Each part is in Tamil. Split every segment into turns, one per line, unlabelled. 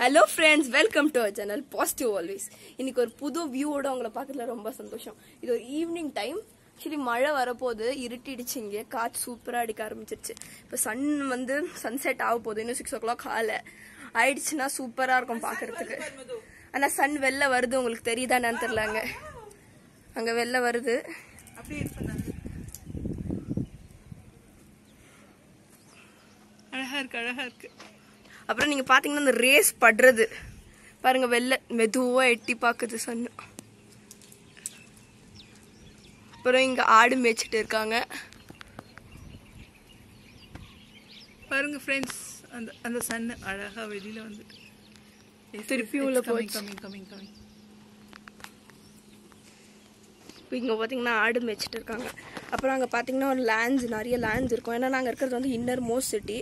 Hello friends welcome to our channel positive always இன்னைக்கு ஒரு புது வியூவோட உங்களை பார்க்கறதுல ரொம்ப சந்தோஷம் இது ஒரு ஈவினிங் டைம் ஆக்சுவலி மழை வரப்போது இருட்டிடுச்சு இங்கே காற்று சூப்பராக அடிக்க ஆரம்பிச்சிருச்சு இப்போ சன் வந்து சன்செட் ஆக போகுது இன்னும் சிக்ஸ் ஓ கிளாக் ஆகல ஆயிடுச்சுன்னா சூப்பராக இருக்கும் பார்க்கறதுக்கு ஆனால் சன் வெளில வருது உங்களுக்கு தெரியுதா என்னன்னு தெரிலங்க அங்கே வெளில வருது
அப்படியே இருப்பேன் அழகா இருக்கு அழகா இருக்கு
அப்புறம் நீங்கள் பார்த்தீங்கன்னா அந்த ரேஸ் படுறது பாருங்க வெளில மெதுவாக எட்டி பார்க்குது சன்னு அப்புறம் இங்கே ஆடு மேய்ச்சிட்டு இருக்காங்க
பாருங்க ஃப்ரெண்ட்ஸ் அந்த அந்த சன் அழகா வெளியில வந்துட்டு
திருப்பி உள்ள போச்சு.
கமிங் கமிங் கமிங்
இப்போ இங்கே பார்த்தீங்கன்னா ஆடு மேய்ச்சிட்டு இருக்காங்க அப்புறம் அங்கே பார்த்தீங்கன்னா ஒரு லேண்ட்ஸ் நிறைய லேண்ட்ஸ் இருக்கும் ஏன்னா நாங்கள் இருக்கிறது வந்து இன்னர் மோஸ்ட் சிட்டி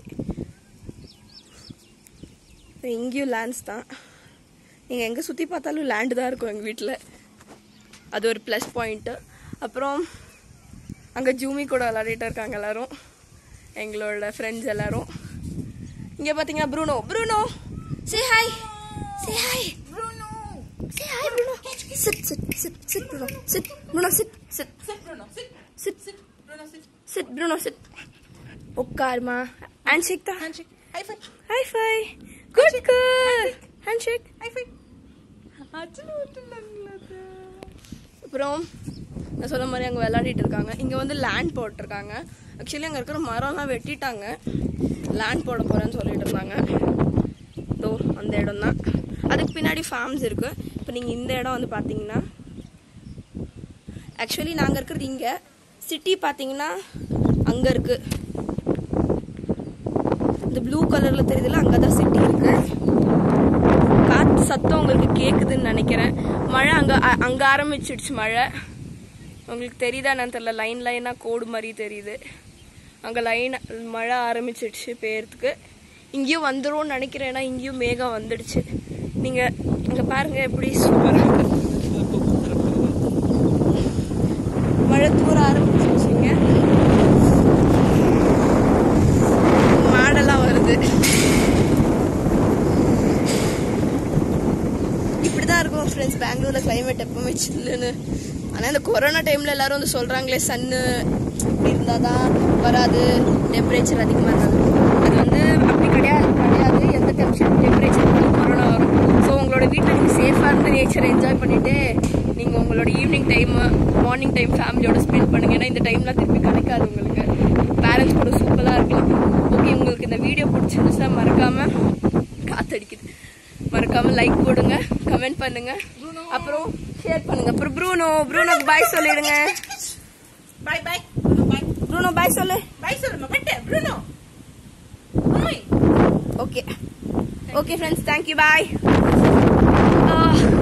இங்கேயும் லேண்ட்ஸ் தான் நீங்கள் எங்கே சுற்றி பார்த்தாலும் லேண்டு தான் இருக்கும் எங்கள் வீட்டில் அது ஒரு ப்ளஸ் பாயிண்ட்டு அப்புறம் அங்கே ஜூமி கூட விளையாடிட்டு இருக்காங்க எல்லாரும் எங்களோட ஃப்ரெண்ட்ஸ் எல்லாரும் இங்கே பார்த்தீங்கன்னா Bruno Bruno say hi say hi
Bruno
Say hi, Bruno. Sit, sit, sit, sit, Bruno. Sit, Bruno, sit, sit,
sit Bruno sit
sit,
sit Bruno sit
sit, Bruno, sit. உட்காருமா ஹேண்ட்ஷேக் தான்
handshake high five
high five good good handshake
high five அச்சலு விட்டுலாங்களா
அப்புறம் நான் சொன்ன மாதிரி அங்கே விளையாடிட்டு இருக்காங்க இங்கே வந்து லேண்ட் போட்டிருக்காங்க ஆக்சுவலி அங்கே இருக்கிற மரம்லாம் வெட்டிட்டாங்க லேண்ட் போட போகிறேன்னு சொல்லிட்டு இருந்தாங்க இதோ அந்த இடம் தான் அதுக்கு பின்னாடி ஃபார்ம்ஸ் இருக்குது இப்போ நீங்கள் இந்த இடம் வந்து பார்த்தீங்கன்னா ஆக்சுவலி நாங்கள் இருக்கிறது இங்கே சிட்டி பார்த்தீங்கன்னா அங்கே இருக்குது இந்த ப்ளூ கலரில் தெரியுதுல அங்கே தான் சிட்டி இருக்குது காற்று சத்தம் உங்களுக்கு கேட்குதுன்னு நினைக்கிறேன் மழை அங்கே அங்கே ஆரம்பிச்சிடுச்சு மழை உங்களுக்கு தெரியுதா என்னன்னு தெரியல லைன் லைனாக கோடு மாதிரி தெரியுது அங்கே லைன் மழை ஆரம்பிச்சிடுச்சு பெய்யறதுக்கு இங்கேயும் வந்துரும்னு நினைக்கிறேன் ஏன்னா இங்கேயும் மேகம் வந்துடுச்சு நீங்கள் இங்கே பாருங்கள் எப்படி சூப்பராக இருக்கு மழை தூர ஆரம்பிச்சிருச்சுங்க மாடெல்லாம் வருது இப்படிதான் இருக்கும் ஃப்ரெண்ட்ஸ் பெங்களூர்ல கிளைமேட் எப்பவுமே சில்லுன்னு ஆனா இந்த கொரோனா டைம்ல எல்லாரும் வந்து சொல்றாங்களே சன்னு இப்படி இருந்தாதான் வராது டெம்பரேச்சர் அதிகமா இருக்காது அது வந்து அப்படி கிடையாது கிடையாது எந்த டெம்பரேச்சர் டெம்பரேச்சர் கொரோனா வரும் ஸோ உங்களோட வீட்டில் நீங்கள் சேஃபாக இருந்து நேச்சரை என்ஜாய் பண்ணிட்டு நீங்கள் உங்களோட ஈவினிங் டைம் மார்னிங் டைம் ஃபேமிலியோட ஸ்பெண்ட் பண்ணுங்க ஏன்னா இந்த டைம்லாம் திருப்பி கிடைக்காது உங்களுக்கு பேரண்ட்ஸ் கூட சூப்பராக இருக்கலாம் ஓகே உங்களுக்கு இந்த வீடியோ பிடிச்சிருந்துச்சா மறக்காம காத்தடிக்குது மறக்காம லைக் போடுங்க கமெண்ட் பண்ணுங்க அப்புறம் ஷேர் பண்ணுங்க அப்புறம் ப்ரூனோ ப்ரூனோக்கு பாய் சொல்லிடுங்க
bye bye Bruno bye
Bruno bye சொல்லு
பை சொல்லுமா பட்டே Bruno bye
okay okay friends thank you பாய்